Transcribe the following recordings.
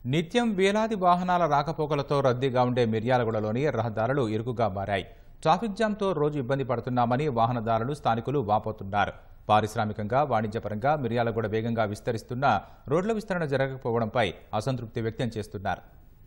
నిత్యం వేలాది వాహనాల రాకపోకలతో రద్దీగా ఉండే మిర్యాలగూడలోని రహదారులు ఇరుకుగా మారాయి ట్రాఫిక్ జామ్తో రోజు ఇబ్బంది పడుతున్నామని వాహనదారులు స్థానికులు వాపోతున్నారు పారిశ్రామికంగా వాణిజ్యపరంగా మిర్యాలగూడ వేగంగా విస్తరిస్తున్నా రోడ్ల విస్తరణ జరగకపోవడంపై అసంతృప్తి వ్యక్తం చేస్తున్నారు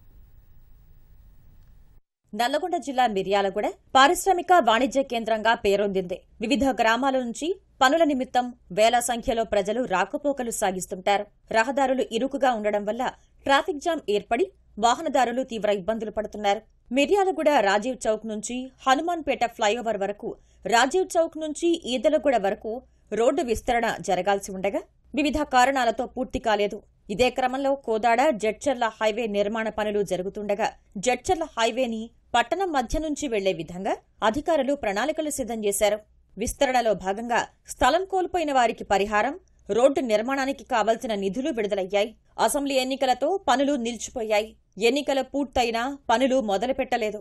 నల్లగొండ జిల్లా మిర్యాలగూడ పారిశ్రామిక వాణిజ్య కేంద్రంగా పేరొందింది వివిధ గ్రామాల నుంచి పనుల నిమిత్తం వేల సంఖ్యలో ప్రజలు రాకపోకలు సాగిస్తుంటారు రహదారులు ఇరుకుగా ఉండడం వల్ల ట్రాఫిక్ జామ్ ఏర్పడి వాహనదారులు తీవ్ర ఇబ్బందులు పడుతున్నారు మిర్యాలగూడ రాజీవ్ చౌక్ నుంచి హనుమాన్పేట ఫ్లైఓవర్ వరకు రాజీవ్ చౌక్ నుంచి ఈదలగూడ వరకు రోడ్డు విస్తరణ జరగాల్సి ఉండగా వివిధ కారణాలతో పూర్తి కాలేదు ఇదే క్రమంలో కోదాడ జడ్చర్ల హైవే నిర్మాణ పనులు జరుగుతుండగా జడ్చర్ల హైవేని పట్టణం మధ్య నుంచి వెళ్లే విధంగా అధికారులు ప్రణాళికలు సిద్ధం చేశారు విస్తరణలో భాగంగా స్థలం కోల్పోయిన వారికి పరిహారం రోడ్డు నిర్మాణానికి కావలసిన నిధులు విడుదలయ్యాయి అసెంబ్లీ ఎన్నికలతో పనులు నిలిచిపోయాయి ఎన్నికలు పూర్తయినా పనులు మొదలుపెట్టలేదు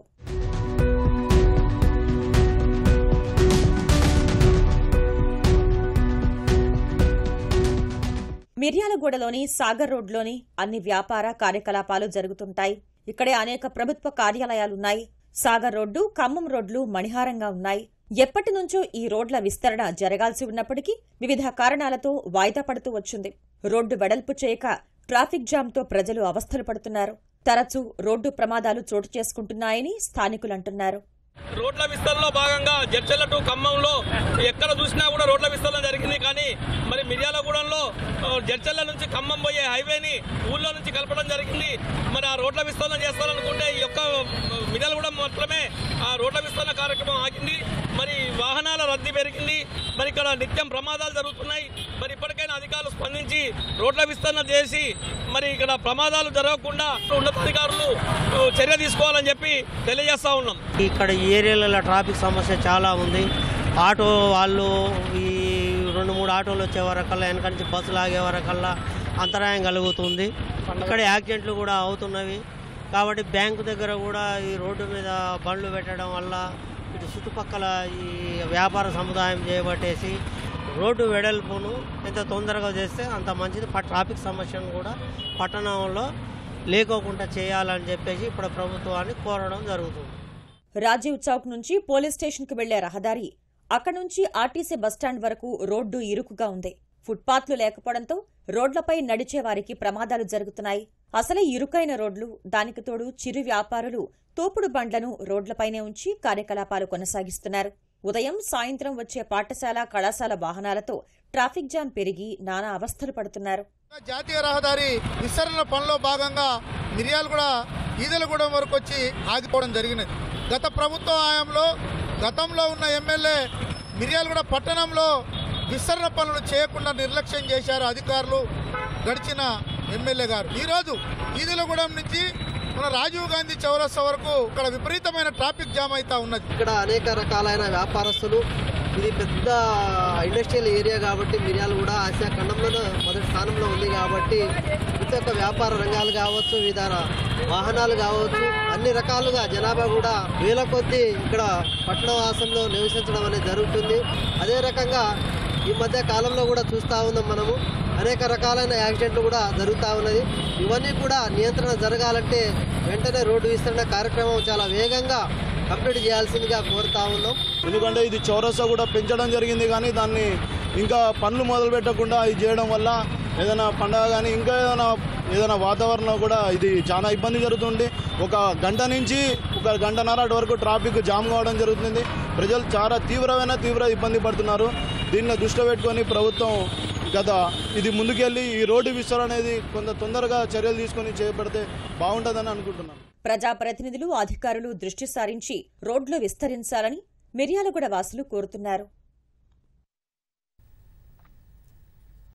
మిర్యాలగూడలోని సాగర్ రోడ్లోని అన్ని వ్యాపార కార్యకలాపాలు జరుగుతుంటాయి ఇక్కడే అనేక ప్రభుత్వ కార్యాలయాలున్నాయి సాగర్ రోడ్డు ఖమ్మం రోడ్లు మణిహారంగా ఉన్నాయి ఎప్పటి నుంచో ఈ రోడ్ల విస్తరణ జరగాల్సి ఉన్నప్పటికీ వివిధ కారణాలతో వాయిదా పడుతూ వచ్చింది రోడ్డు వెడల్పు చేయక ట్రాఫిక్ జామ్తో ప్రజలు అవస్థలు పడుతున్నారు తరచూ రోడ్డు ప్రమాదాలు చోటు చేసుకుంటున్నాయని స్థానికులు అంటున్నారు రోడ్ల విస్తరణలో భాగంగా జడ్చెల్ల టు ఖమ్మంలో ఎక్కడ చూసినా కూడా రోడ్ల విస్తరణ జరిగింది కానీ మరి మిర్యాలగూడెంలో ఆ, జడ్చెల్ల నుంచి ఖమ్మం పోయే హైవేని ఊళ్ళో నుంచి కలపడం జరిగింది మరి ఆ రోడ్ల విస్తరణ చేస్తారనుకుంటే ఈ యొక్క మిర్యాలగూడెం మాత్రమే ఆ రోడ్ల విస్తరణ కార్యక్రమం ఆగింది మరి వాహనాల రద్దీ పెరిగింది మరి ఇక్కడ నిత్యం ప్రమాదాలు జరుగుతున్నాయి మరి ఇప్పటికైనా అధికారులు స్పందించి రోడ్ల విస్తరణ చేసి మరి ఇక్కడ ప్రమాదాలు జరగకుండా ఉన్నతాధికారులు ఆ, చర్య తీసుకోవాలని చెప్పి తెలియజేస్తా ఉన్నాం ఇక్కడ ఈ ఏరియాలలో ట్రాఫిక్ సమస్య చాలా ఉంది ఆటో వాళ్ళు ఈ రెండు మూడు ఆటోలు వచ్చే వరకల్లా వెనక నుంచి బస్సులు ఆగే వరకల్లా అంతరాయం కలుగుతుంది ఇక్కడ యాక్సిడెంట్లు కూడా అవుతున్నవి కాబట్టి బ్యాంకు దగ్గర కూడా ఈ రోడ్డు మీద బండ్లు పెట్టడం వల్ల ఇటు చుట్టుపక్కల ఈ వ్యాపార సముదాయం చేయబట్టేసి రోడ్డు వెడల్పును ఎంత తొందరగా చేస్తే అంత మంచిది ప- ట్రాఫిక్ సమస్యను కూడా పట్టణంలో లేకోకుండా చేయాలని చెప్పేసి ఇప్పుడు ప్రభుత్వాన్ని కోరడం జరుగుతుంది రాజీవ్ చౌక్ నుంచి పోలీస్ స్టేషన్కు వెళ్లే రహదారి అక్కడి నుంచి ఆర్టీసీ బస్టాండ్ వరకు రోడ్డు ఇరుకుగా ఉంది ఫుట్పాత్లు లేకపోవడంతో రోడ్లపై నడిచే వారికి ప్రమాదాలు జరుగుతున్నాయి అసలే ఇరుకైన రోడ్లు దానికి తోడు చిరు వ్యాపారులు తోపుడు బండ్లను రోడ్లపైనే ఉంచి కార్యకలాపాలు కొనసాగిస్తున్నారు ఉదయం సాయంత్రం వచ్చే పాఠశాల కళాశాల వాహనాలతో ట్రాఫిక్ జామ్ పెరిగి నానా అవస్థలు పడుతున్నారు జాతీయ రహదారి విస్తరణ పనిలో భాగంగా మిర్యాలగూడ ఈదలగూడెం వరకు వచ్చి ఆగిపోవడం జరిగినది గత ప్రభుత్వ హయాంలో గతంలో ఉన్న ఎమ్మెల్యే మిర్యాలగూడ పట్టణంలో విస్తరణ పనులు చేయకుండా నిర్లక్ష్యం చేశారు అధికారులు గడిచిన ఎమ్మెల్యే గారు ఈరోజు ఈదలగూడెం నుంచి మన రాజీవ్ గాంధీ చౌరస్తా వరకు ఇక్కడ విపరీతమైన ట్రాఫిక్ జామ్ అయితే ఉన్నది ఇక్కడ అనేక రకాలైన వ్యాపారస్తులు ఇది పెద్ద ఇండస్ట్రియల్ ఏరియా కాబట్టి మిర్యాలు కూడా ఆసియా ఖండంలో మొదటి స్థానంలో ఉంది కాబట్టి ప్రతి ఒక్క వ్యాపార రంగాలు కావచ్చు వివిధ వాహనాలు కావచ్చు అన్ని రకాలుగా జనాభా కూడా వేల కొద్దీ ఇక్కడ పట్టణవాసంలో నివసించడం అనేది జరుగుతుంది అదే రకంగా ఈ మధ్య కాలంలో కూడా చూస్తూ ఉన్నాం మనము అనేక రకాలైన యాక్సిడెంట్లు కూడా జరుగుతూ ఉన్నది ఇవన్నీ కూడా నియంత్రణ జరగాలంటే వెంటనే రోడ్డు విస్తరణ కార్యక్రమం చాలా వేగంగా కంప్లీట్ చేయాల్సిందిగా కోరుతా ఉన్నాం ఎందుకంటే ఇది చౌరస్తా కూడా పెంచడం జరిగింది కానీ దాన్ని ఇంకా పనులు మొదలు పెట్టకుండా ఇది చేయడం వల్ల ఏదైనా పండగ కానీ ఇంకా ఏదైనా ఏదైనా వాతావరణం కూడా ఇది చాలా ఇబ్బంది జరుగుతుంది ఒక గంట నుంచి ఒక గంటన్నర వరకు ట్రాఫిక్ జామ్ కావడం జరుగుతుంది ప్రజలు చాలా తీవ్రమైన తీవ్ర ఇబ్బంది పడుతున్నారు దీన్ని దృష్టిలో పెట్టుకొని ప్రభుత్వం గత ఇది ముందుకెళ్ళి ఈ రోడ్డు విస్తరణ అనేది కొంత తొందరగా చర్యలు తీసుకొని చేపడితే బాగుంటుందని అనుకుంటున్నాను ప్రజాప్రతినిధులు అధికారులు దృష్టి సారించి రోడ్లు విస్తరించాలని మిర్యాలగూడ వాసులు కోరుతున్నారు